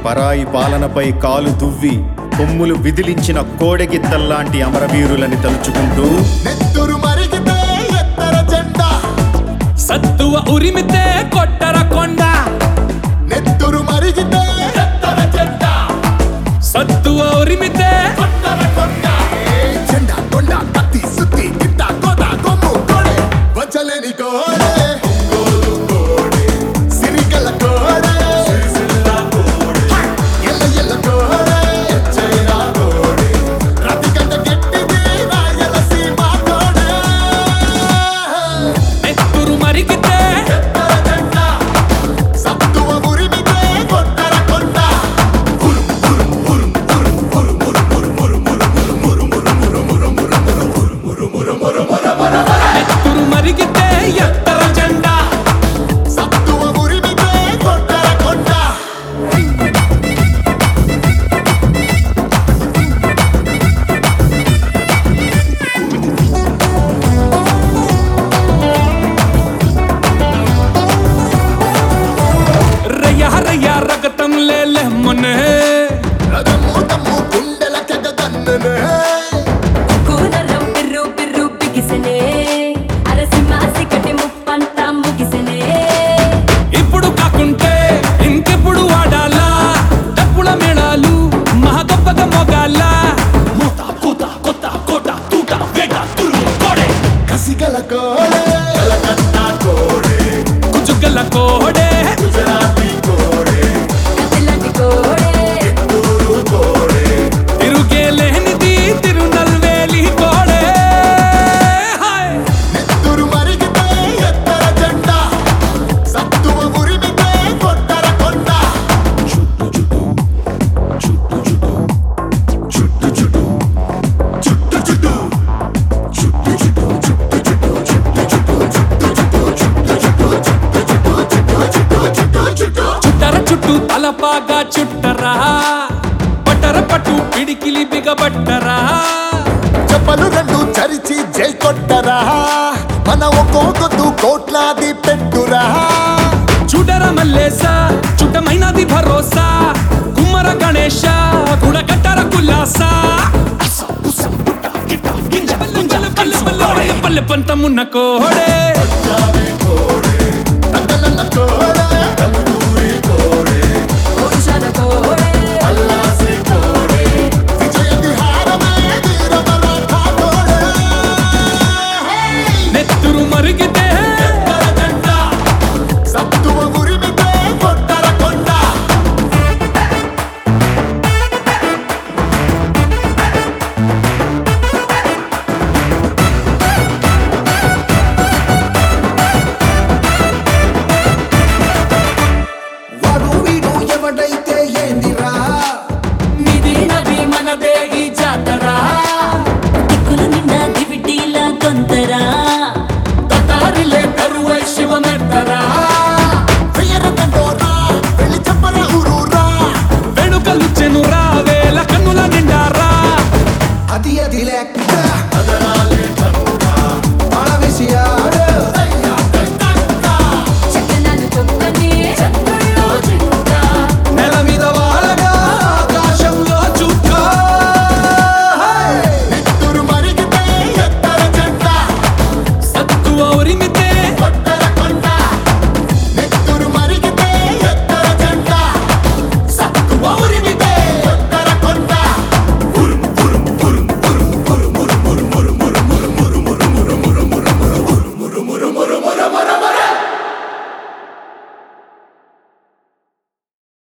పరాయి పాలనపై కాలు దువ్వి కొమ్ములు విదిలించిన కోడెగిత్తల్లాంటి అమరవీరులని తలుచుకుంటూ నెత్తురు మరిగితే ఎత్తర జెండా సత్తువ ఉరిమితే కొట్టర కొండ నెత్తురు మరిగితే ఎత్తర జెండా సత్తువ ఉరిమితే కొట్టర కొండ ఏ జెండా కొండ కత్తి సుత్తి గిట్ట కోట కొమ్ము కోడే వచ్చలేని కోడే ఒంగోలు కోడే సిరిగల కోడే హై! ఎల్ల ఎల్ల కోడే ఎచ్చైన కోడే రతికంట గట్టిది రాయలసీమ కోడే నెత్తురు మరిగితే ఎత్తర జెండా సత్తువ ఉరిమితే కొట్టర కొండ నెత్తురు మరిగితే ఎత్తర జెండా సత్తువ ఉరిమితే కొట్టర కొండ రయ్య రయ్య రగతం లేలే మొన్నే రథము తమ్ము గుండెల కెగదన్ననే కూనరం పిర్రు పిర్రు బిగిసెనే అరసింహాసి కటి ముప్పంతా ముగిసెనే ఇప్పుడు కాకుంటే ఇంకెప్పుడు వాడాలా డప్పుల మేళాలు మహా గొప్పగా మొగాల మూత కూత కొత్త కోట తూట వేట తురుము కోడే కసిగల కోడే కలకత్త కోడే కుచుగల కోడే గుజరాతీ కోడే కత్తిలాంటి కోడే ఊరు కోడే తిరుగే లేనిది తిరునల్వేలి కోడే హాయ్ నెత్తురు మరిగితే ఎత్తర జెండా సత్తువ ఉరిమితే కొట్టర కొండ చుట్టు చుట్టు చుట్టు చుట్టు చుట్టు చుట్టు చుట్టు చుట్టు చుట్టర చుట్టూ తలపాగా చుట్టరా పట్టర పట్టు పిడికిలి బిగబట్టరా చెప్పలు రెండు చరిచి జై కొట్టరా మన ఒక్కొక్కదు కోట్లాది పెట్టురా చూడర మల్లేస చుట్టమైనది భరోసా కుమ్మర గణేశ గుడగట్టర కుల్లాస పల్లె పల్లె పల్లె పంతమున్న కోడే జావే